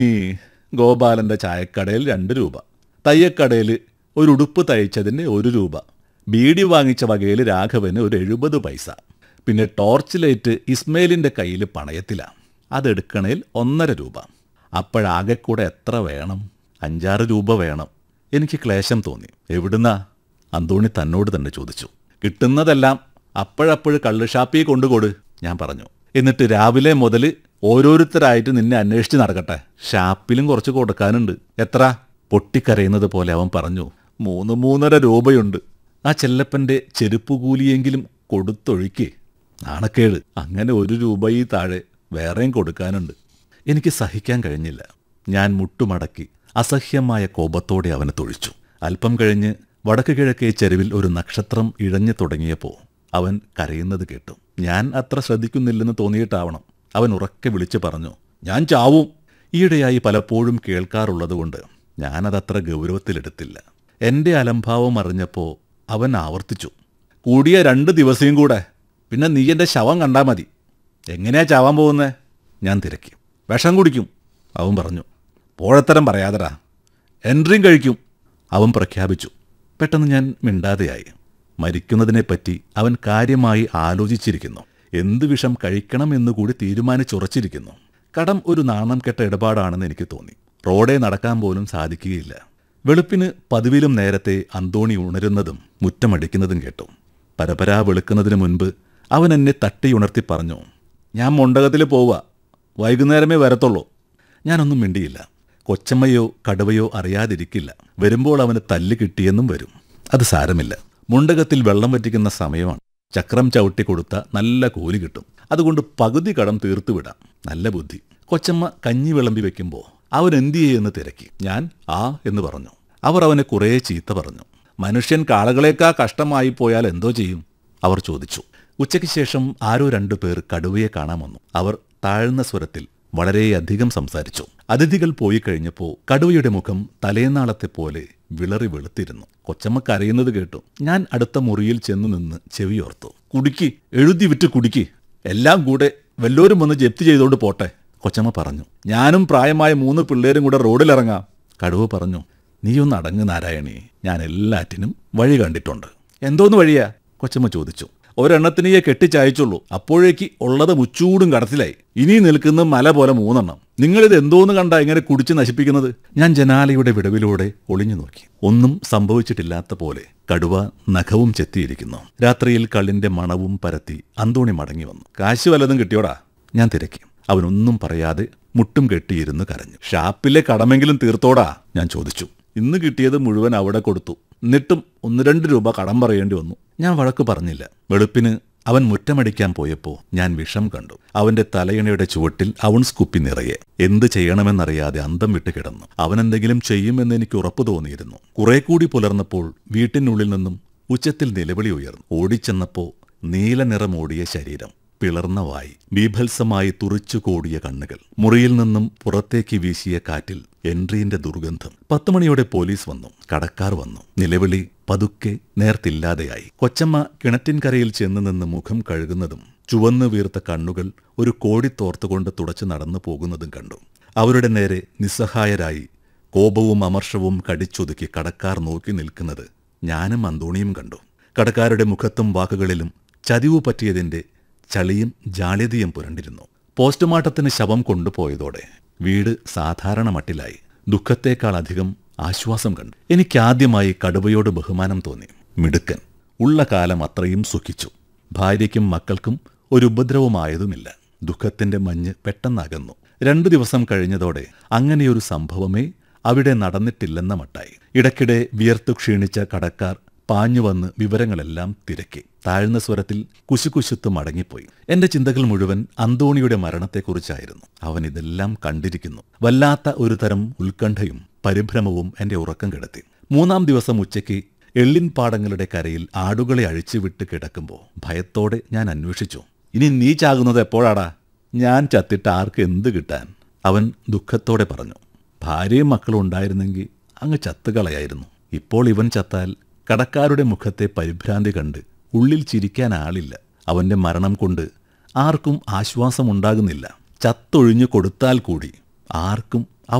ഈ ഗോപാലന്റെ ചായക്കടയിൽ രണ്ട് രൂപ തയ്യക്കടയിൽ ഒരു ഉടുപ്പ് തയ്ച്ചതിന് ഒരു രൂപ ബീഡി വാങ്ങിച്ച വകയിൽ രാഘവന് ഒരു എഴുപത് പൈസ പിന്നെ ടോർച്ച് ലൈറ്റ് ഇസ്മയിലിന്റെ കയ്യിൽ പണയത്തിലാണ് അതെടുക്കണേൽ ഒന്നര രൂപ അപ്പോഴാകെ കൂടെ എത്ര വേണം അഞ്ചാറ് രൂപ വേണം എനിക്ക് ക്ലേശം തോന്നി എവിടുന്നാ അന്തോണി തന്നോട് തന്നെ ചോദിച്ചു കിട്ടുന്നതെല്ലാം അപ്പോഴപ്പോഴ് കള്ളുഷാപ്പിൽ കൊണ്ടുകൊടു ഞാൻ പറഞ്ഞു എന്നിട്ട് രാവിലെ മുതൽ ഓരോരുത്തരായിട്ട് നിന്നെ അന്വേഷിച്ച് നടക്കട്ടെ ഷാപ്പിലും കുറച്ച് കൊടുക്കാനുണ്ട് എത്ര പൊട്ടിക്കരയുന്നത് പോലെ അവൻ പറഞ്ഞു മൂന്ന് മൂന്നര രൂപയുണ്ട് ആ ചെല്ലപ്പൻ്റെ ചെരുപ്പ് കൂലിയെങ്കിലും കൊടുത്തൊഴുക്കി നാണക്കേട് അങ്ങനെ ഒരു രൂപയിൽ താഴെ വേറെയും കൊടുക്കാനുണ്ട് എനിക്ക് സഹിക്കാൻ കഴിഞ്ഞില്ല ഞാൻ മുട്ടുമടക്കി അസഹ്യമായ കോപത്തോടെ അവനെ തൊഴിച്ചു അല്പം കഴിഞ്ഞ് വടക്ക് കിഴക്കേ ചെരുവിൽ ഒരു നക്ഷത്രം ഇഴഞ്ഞു തുടങ്ങിയപ്പോൾ അവൻ കരയുന്നത് കേട്ടു ഞാൻ അത്ര ശ്രദ്ധിക്കുന്നില്ലെന്ന് തോന്നിയിട്ടാവണം അവൻ ഉറക്കെ വിളിച്ചു പറഞ്ഞു ഞാൻ ചാവും ഈയിടെയായി പലപ്പോഴും കേൾക്കാറുള്ളതുകൊണ്ട് ഞാനതത്ര ഗൗരവത്തിലെടുത്തില്ല എൻ്റെ അലംഭാവം അറിഞ്ഞപ്പോൾ അവൻ ആവർത്തിച്ചു കൂടിയ രണ്ട് ദിവസവും കൂടെ പിന്നെ നീ എൻ്റെ ശവം കണ്ടാൽ മതി എങ്ങനെയാ ചാവാൻ പോകുന്നേ ഞാൻ തിരക്കി വിഷം കുടിക്കും അവൻ പറഞ്ഞു പോഴത്തരം പറയാതടാ എൻട്രിയും കഴിക്കും അവൻ പ്രഖ്യാപിച്ചു പെട്ടെന്ന് ഞാൻ മിണ്ടാതെയായി മരിക്കുന്നതിനെപ്പറ്റി അവൻ കാര്യമായി ആലോചിച്ചിരിക്കുന്നു എന്ത് വിഷം കഴിക്കണമെന്ന് കൂടി തീരുമാനിച്ചുറച്ചിരിക്കുന്നു കടം ഒരു നാണം കെട്ട ഇടപാടാണെന്ന് എനിക്ക് തോന്നി റോഡേ നടക്കാൻ പോലും സാധിക്കുകയില്ല വെളുപ്പിന് പതിവിലും നേരത്തെ അന്തോണി ഉണരുന്നതും മുറ്റമടിക്കുന്നതും കേട്ടു പരപരാ വെളുക്കുന്നതിന് മുൻപ് അവൻ എന്നെ തട്ടിയുണർത്തി പറഞ്ഞു ഞാൻ മൊണ്ടകത്തിൽ പോവുക വൈകുന്നേരമേ വരത്തുള്ളൂ ഞാനൊന്നും മിണ്ടിയില്ല കൊച്ചമ്മയോ കടുവയോ അറിയാതിരിക്കില്ല വരുമ്പോൾ അവന് തല്ല് കിട്ടിയെന്നും വരും അത് സാരമില്ല മുണ്ടകത്തിൽ വെള്ളം വറ്റിക്കുന്ന സമയമാണ് ചക്രം ചവിട്ടി കൊടുത്ത നല്ല കൂലി കിട്ടും അതുകൊണ്ട് പകുതി കടം തീർത്തു വിടാം നല്ല ബുദ്ധി കൊച്ചമ്മ കഞ്ഞി വിളമ്പി വെക്കുമ്പോൾ അവൻ എന്തു ചെയ്യുമെന്ന് തിരക്കി ഞാൻ ആ എന്ന് പറഞ്ഞു അവർ അവനെ കുറേ ചീത്ത പറഞ്ഞു മനുഷ്യൻ കാളകളേക്കാ കഷ്ടമായി പോയാൽ എന്തോ ചെയ്യും അവർ ചോദിച്ചു ഉച്ചയ്ക്ക് ശേഷം ആരോ രണ്ടു പേർ കടുവയെ കാണാൻ വന്നു അവർ താഴ്ന്ന സ്വരത്തിൽ വളരെയധികം സംസാരിച്ചു അതിഥികൾ പോയി കഴിഞ്ഞപ്പോൾ കടുവയുടെ മുഖം തലേനാളത്തെ പോലെ വിളറി വെളുത്തിരുന്നു കൊച്ചമ്മ കരയുന്നത് കേട്ടു ഞാൻ അടുത്ത മുറിയിൽ ചെന്നു നിന്ന് ചെവിയോർത്തു കുടുക്കി എഴുതി വിറ്റ് കുടുക്കി എല്ലാം കൂടെ വല്ലോരും വന്ന് ജപ്തി ചെയ്തോണ്ട് പോട്ടെ കൊച്ചമ്മ പറഞ്ഞു ഞാനും പ്രായമായ മൂന്ന് പിള്ളേരും കൂടെ റോഡിലിറങ്ങാം കടുവ പറഞ്ഞു നീയൊന്ന് അടങ്ങ് നാരായണി ഞാൻ എല്ലാറ്റിനും വഴി കണ്ടിട്ടുണ്ട് എന്തോന്ന് വഴിയാ കൊച്ചമ്മ ചോദിച്ചു ഒരെണ്ണത്തിനെയെ കെട്ടിച്ചയച്ചുള്ളൂ അപ്പോഴേക്ക് ഉള്ളത് മുച്ചൂടും കടത്തിലായി ഇനി നിൽക്കുന്ന മല പോലെ മൂന്നെണ്ണം നിങ്ങളിത് എന്തോന്ന് കണ്ട എങ്ങനെ കുടിച്ച് നശിപ്പിക്കുന്നത് ഞാൻ ജനാലയുടെ വിടവിലൂടെ ഒളിഞ്ഞു നോക്കി ഒന്നും സംഭവിച്ചിട്ടില്ലാത്ത പോലെ കടുവ നഖവും ചെത്തിയിരിക്കുന്നു രാത്രിയിൽ കള്ളിന്റെ മണവും പരത്തി അന്തോണി മടങ്ങി വന്നു കാശ് വല്ലതും കിട്ടിയോടാ ഞാൻ തിരക്കി അവനൊന്നും പറയാതെ മുട്ടും കെട്ടിയിരുന്ന് കരഞ്ഞു ഷാപ്പിലെ കടമെങ്കിലും തീർത്തോടാ ഞാൻ ചോദിച്ചു ഇന്ന് കിട്ടിയത് മുഴുവൻ അവിടെ കൊടുത്തു എന്നിട്ടും ഒന്ന് രണ്ട് രൂപ കടം പറയേണ്ടി വന്നു ഞാൻ വഴക്ക് പറഞ്ഞില്ല വെളുപ്പിന് അവൻ മുറ്റമടിക്കാൻ പോയപ്പോൾ ഞാൻ വിഷം കണ്ടു അവന്റെ തലയണയുടെ ചുവട്ടിൽ ഔൺസ് കുപ്പി നിറയെ എന്ത് ചെയ്യണമെന്നറിയാതെ അന്തം വിട്ട് കിടന്നു അവൻ എന്തെങ്കിലും ചെയ്യുമെന്ന് എനിക്ക് ഉറപ്പു തോന്നിയിരുന്നു കുറെ കൂടി പുലർന്നപ്പോൾ വീട്ടിനുള്ളിൽ നിന്നും ഉച്ചത്തിൽ നിലവിളി ഉയർന്നു ഓടിച്ചെന്നപ്പോ നീല നിറമോടിയ ശരീരം പിളർന്ന വായി ബീഭത്സമായി തുറിച്ചു കൂടിയ കണ്ണുകൾ മുറിയിൽ നിന്നും പുറത്തേക്ക് വീശിയ കാറ്റിൽ എൻട്രീന്റെ ദുർഗന്ധം പത്ത് മണിയോടെ പോലീസ് വന്നു കടക്കാർ വന്നു നിലവിളി പതുക്കെ നേർത്തില്ലാതെയായി കൊച്ചമ്മ കിണറ്റിൻകരയിൽ ചെന്ന് നിന്ന് മുഖം കഴുകുന്നതും ചുവന്നു വീർത്ത കണ്ണുകൾ ഒരു കോടിത്തോർത്തുകൊണ്ട് തുടച്ചു നടന്നു പോകുന്നതും കണ്ടു അവരുടെ നേരെ നിസ്സഹായരായി കോപവും അമർഷവും കടിച്ചൊതുക്കി കടക്കാർ നോക്കി നിൽക്കുന്നത് ഞാനും അന്തോണിയും കണ്ടു കടക്കാരുടെ മുഖത്തും വാക്കുകളിലും ചതിവു പറ്റിയതിന്റെ ചളിയും ജാള്യതയും പുരണ്ടിരുന്നു പോസ്റ്റ്മോർട്ടത്തിന് ശവം കൊണ്ടുപോയതോടെ വീട് സാധാരണ മട്ടിലായി ദുഃഖത്തേക്കാൾ അധികം ആശ്വാസം കണ്ടു എനിക്കാദ്യമായി കടുവയോട് ബഹുമാനം തോന്നി മിടുക്കൻ ഉള്ള കാലം അത്രയും സുഖിച്ചു ഭാര്യയ്ക്കും മക്കൾക്കും ഒരു ഉപദ്രവമായതുമില്ല ദുഃഖത്തിന്റെ മഞ്ഞ് പെട്ടെന്നകന്നു രണ്ടു ദിവസം കഴിഞ്ഞതോടെ അങ്ങനെയൊരു സംഭവമേ അവിടെ നടന്നിട്ടില്ലെന്ന മട്ടായി ഇടയ്ക്കിടെ വിയർത്തു ക്ഷീണിച്ച കടക്കാർ പാഞ്ഞുവന്ന് വിവരങ്ങളെല്ലാം തിരക്കി താഴ്ന്ന സ്വരത്തിൽ കുശുകുശുത്ത് മടങ്ങിപ്പോയി എന്റെ ചിന്തകൾ മുഴുവൻ അന്തോണിയുടെ മരണത്തെക്കുറിച്ചായിരുന്നു അവൻ ഇതെല്ലാം കണ്ടിരിക്കുന്നു വല്ലാത്ത ഒരു തരം ഉത്കണ്ഠയും പരിഭ്രമവും എന്റെ ഉറക്കം കിടത്തി മൂന്നാം ദിവസം ഉച്ചയ്ക്ക് എള്ളിൻ പാടങ്ങളുടെ കരയിൽ ആടുകളെ അഴിച്ചുവിട്ട് കിടക്കുമ്പോൾ ഭയത്തോടെ ഞാൻ അന്വേഷിച്ചു ഇനി നീ ചാകുന്നത് എപ്പോഴാടാ ഞാൻ ചത്തിട്ട് ആർക്ക് എന്ത് കിട്ടാൻ അവൻ ദുഃഖത്തോടെ പറഞ്ഞു ഭാര്യയും മക്കളും ഉണ്ടായിരുന്നെങ്കിൽ അങ്ങ് ചത്തുകളയായിരുന്നു ഇപ്പോൾ ഇവൻ ചത്താൽ കടക്കാരുടെ മുഖത്തെ പരിഭ്രാന്തി കണ്ട് ഉള്ളിൽ ചിരിക്കാൻ ആളില്ല അവന്റെ മരണം കൊണ്ട് ആർക്കും ആശ്വാസമുണ്ടാകുന്നില്ല ചത്തൊഴിഞ്ഞു കൊടുത്താൽ കൂടി ആർക്കും